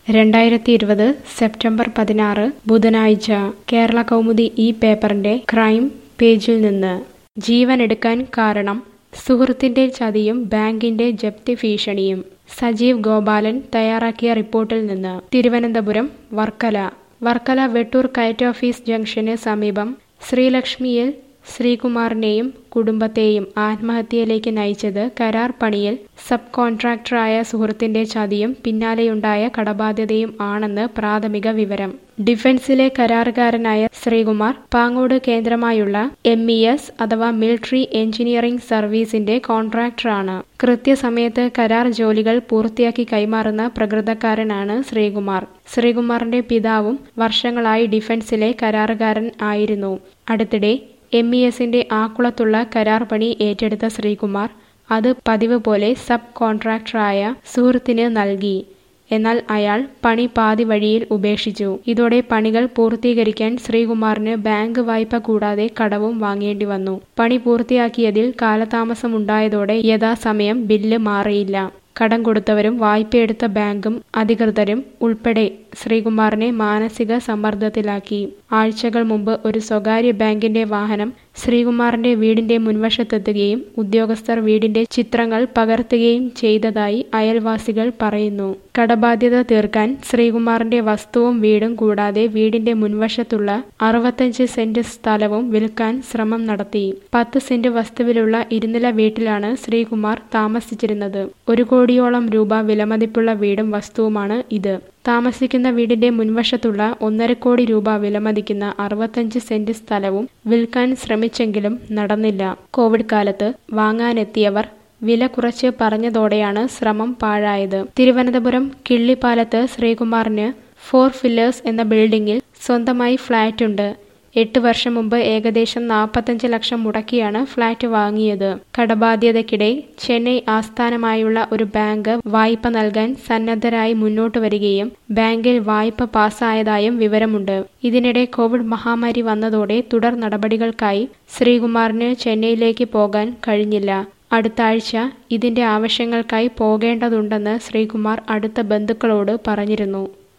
രണ്ടായിരത്തി ഇരുപത് സെപ്റ്റംബർ പതിനാറ് ബുധനാഴ്ച കേരള കൗമുദി ഈ പേപ്പറിന്റെ ക്രൈം പേജിൽ നിന്ന് ജീവനെടുക്കാൻ കാരണം സുഹൃത്തിന്റെ ചതിയും ബാങ്കിന്റെ ജപ്തി ഭീഷണിയും സജീവ് ഗോപാലൻ തയ്യാറാക്കിയ റിപ്പോർട്ടിൽ നിന്ന് തിരുവനന്തപുരം വർക്കല വർക്കല വെട്ടൂർ കയറ്റ് ഓഫീസ് ജംഗ്ഷന് സമീപം ശ്രീലക്ഷ്മിയിൽ ശ്രീകുമാറിനെയും കുടുംബത്തെയും ആത്മഹത്യയിലേക്ക് നയിച്ചത് കരാർ പണിയിൽ സബ് കോൺട്രാക്ടറായ സുഹൃത്തിന്റെ ചതിയും പിന്നാലെയുണ്ടായ കടബാധ്യതയും ആണെന്ന് പ്രാഥമിക വിവരം ഡിഫൻസിലെ കരാറുകാരനായ ശ്രീകുമാർ പാങ്ങോട് കേന്ദ്രമായുള്ള എം ഇ എസ് അഥവാ മിലിറ്ററി എഞ്ചിനീയറിംഗ് സർവീസിന്റെ കോൺട്രാക്ടറാണ് കൃത്യസമയത്ത് കരാർ ജോലികൾ പൂർത്തിയാക്കി കൈമാറുന്ന പ്രകൃതക്കാരനാണ് ശ്രീകുമാർ ശ്രീകുമാറിന്റെ പിതാവും വർഷങ്ങളായി ഡിഫൻസിലെ കരാറുകാരൻ ആയിരുന്നു അടുത്തിടെ എം ഇ എസിന്റെ ആക്കുളത്തുള്ള കരാർ പണി ഏറ്റെടുത്ത ശ്രീകുമാർ അത് പതിവ് പോലെ സബ് കോൺട്രാക്ടറായ സുഹൃത്തിന് നൽകി എന്നാൽ അയാൾ പണി പാതി വഴിയിൽ ഉപേക്ഷിച്ചു ഇതോടെ പണികൾ പൂർത്തീകരിക്കാൻ ശ്രീകുമാറിന് ബാങ്ക് വായ്പ കൂടാതെ കടവും വാങ്ങേണ്ടി വന്നു പണി പൂർത്തിയാക്കിയതിൽ കാലതാമസമുണ്ടായതോടെ യഥാസമയം ബില്ല് മാറിയില്ല കടം കൊടുത്തവരും വായ്പയെടുത്ത ബാങ്കും അധികൃതരും ഉൾപ്പെടെ ശ്രീകുമാറിനെ മാനസിക സമ്മർദ്ദത്തിലാക്കി ആഴ്ചകൾ മുമ്പ് ഒരു സ്വകാര്യ ബാങ്കിന്റെ വാഹനം ശ്രീകുമാറിന്റെ വീടിന്റെ മുൻവശത്തെത്തുകയും ഉദ്യോഗസ്ഥർ വീടിന്റെ ചിത്രങ്ങൾ പകർത്തുകയും ചെയ്തതായി അയൽവാസികൾ പറയുന്നു കടബാധ്യത തീർക്കാൻ ശ്രീകുമാറിന്റെ വസ്തുവും വീടും കൂടാതെ വീടിന്റെ മുൻവശത്തുള്ള അറുപത്തഞ്ച് സെന്റ് സ്ഥലവും വിൽക്കാൻ ശ്രമം നടത്തി പത്ത് സെന്റ് വസ്തുവിലുള്ള ഇരുനില വീട്ടിലാണ് ശ്രീകുമാർ താമസിച്ചിരുന്നത് ഒരു കോടിയോളം രൂപ വിലമതിപ്പുള്ള വീടും വസ്തുവുമാണ് ഇത് താമസിക്കുന്ന വീടിന്റെ മുൻവശത്തുള്ള ഒന്നര കോടി രൂപ വിലമതിക്കുന്ന അറുപത്തഞ്ച് സെന്റ് സ്ഥലവും വിൽക്കാൻ ശ്രമിച്ചെങ്കിലും നടന്നില്ല കോവിഡ് കാലത്ത് വാങ്ങാനെത്തിയവർ വില കുറച്ച് പറഞ്ഞതോടെയാണ് ശ്രമം പാഴായത് തിരുവനന്തപുരം കിള്ളിപ്പാലത്ത് ശ്രീകുമാറിന് ഫോർ ഫില്ലേഴ്സ് എന്ന ബിൽഡിംഗിൽ സ്വന്തമായി ഫ്ളാറ്റുണ്ട് എട്ട് വർഷം മുമ്പ് ഏകദേശം നാൽപ്പത്തഞ്ച് ലക്ഷം മുടക്കിയാണ് ഫ്ളാറ്റ് വാങ്ങിയത് കടബാധ്യതയ്ക്കിടെ ചെന്നൈ ആസ്ഥാനമായുള്ള ഒരു ബാങ്ക് വായ്പ നൽകാൻ സന്നദ്ധരായി മുന്നോട്ട് വരികയും ബാങ്കിൽ വായ്പ പാസ്സായതായും വിവരമുണ്ട് ഇതിനിടെ കോവിഡ് മഹാമാരി വന്നതോടെ തുടർ നടപടികൾക്കായി ശ്രീകുമാറിന് ചെന്നൈയിലേക്ക് പോകാൻ കഴിഞ്ഞില്ല അടുത്ത ആഴ്ച ഇതിന്റെ ആവശ്യങ്ങൾക്കായി പോകേണ്ടതുണ്ടെന്ന് ശ്രീകുമാർ അടുത്ത ബന്ധുക്കളോട് പറഞ്ഞിരുന്നു